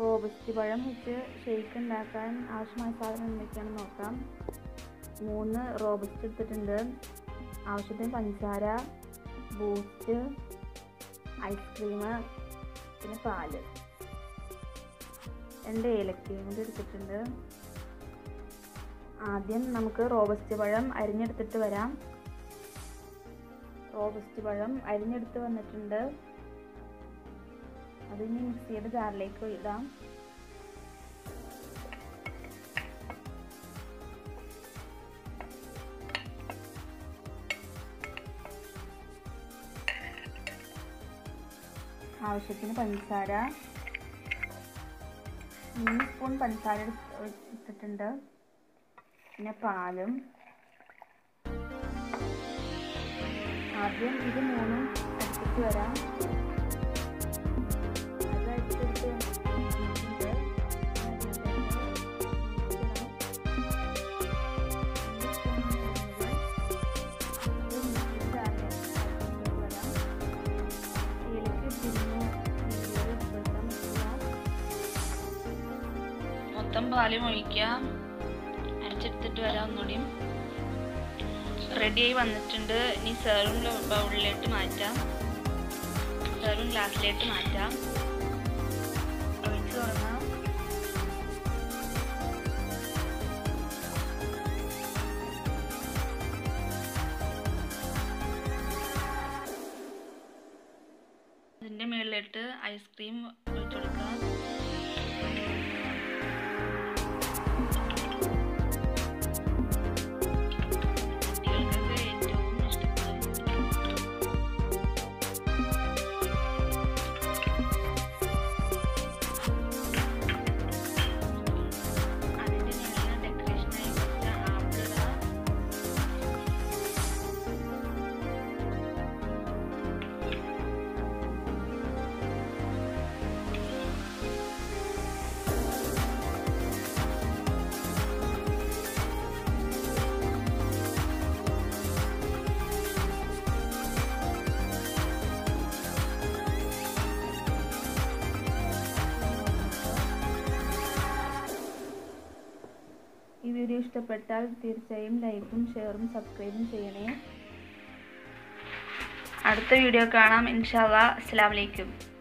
Robust പഴം വെച്ച് shake ഉണ്ടാക്കാൻ ആവശ്യമായ സാധനം എന്തൊക്കെയാണെന്ന് നോക്കാം മൂന്ന് റോബസ്റ്റ് എടുത്തിട്ടുണ്ട് ആവശ്യത്തിന് പഞ്ചസാര ബൂസ്റ്റ് ഐസ്ക്രീം പിന്നെ പാല് രണ്ട് ഏലക്കയും കൂടി എടുത്തിട്ടുണ്ട് ആദ്യം നമുക്ക് റോബസ്റ്റ് പഴം അരിഞ്ഞെടുത്തിട്ട് വരാം റോബസ്റ്റ് പഴം അരിഞ്ഞെടുത്ത് വന്നിട്ടുണ്ട് അത് ഇനി മിക്സിയുടെ ജാറിലേക്ക് ഇടാം ആവശ്യത്തിന് പഞ്ചസാര മൂന്ന് സ്പൂൺ പഞ്ചസാര ഇട്ടിട്ടുണ്ട് പിന്നെ പാലും ആദ്യം ഇത് മൂന്നും അടിച്ചിട്ട് വരാം അത് അടിച്ചെടുത്ത് വന്നിട്ടുണ്ട്. ഇത് മിക്സിയുടെ ജാറിലേക്ക് അടിച്ചിട്ട് വരാം. ഇതിലേക്ക് പിന്നെ ഇതിലേക്ക് വെള്ളം ഒഴിക്കാം. മൊത്തം പാലും ഒഴിക്കുക അരച്ചെടുത്തിട്ട് വരാം ഒന്നുകൂടി റെഡിയായി വന്നിട്ടുണ്ട് ഇനി സെർവിങ് ബൗളിലേക്ക് മാറ്റാം സെർവിങ് ഗ്ലാസ്സിലേക്ക് മാറ്റാം ഒഴിച്ച് തുടങ്ങാം ഇതിൻ്റെ മുകളിലിട്ട് ഐസ്ക്രീം ഒഴിച്ചു കൊടുക്കാം കുട്ടികൾക്കൊക്കെ ഏറ്റവും ഇഷ്ടപ്പെടും അതിൻ്റെ മുകളിൽ ഡെക്കറേഷനായി കുറച്ച് ആപ്പിൾ ഇടാം ഈ വീഡിയോ ഇഷ്ടപ്പെട്ടാൽ തീർച്ചയായും ലൈക്കും ഷെയറും സബ്സ്ക്രൈബും ചെയ്യണേ അടുത്ത വീഡിയോ കാണാം ഇൻഷാല്ലാ അസ്സലാമലൈക്കും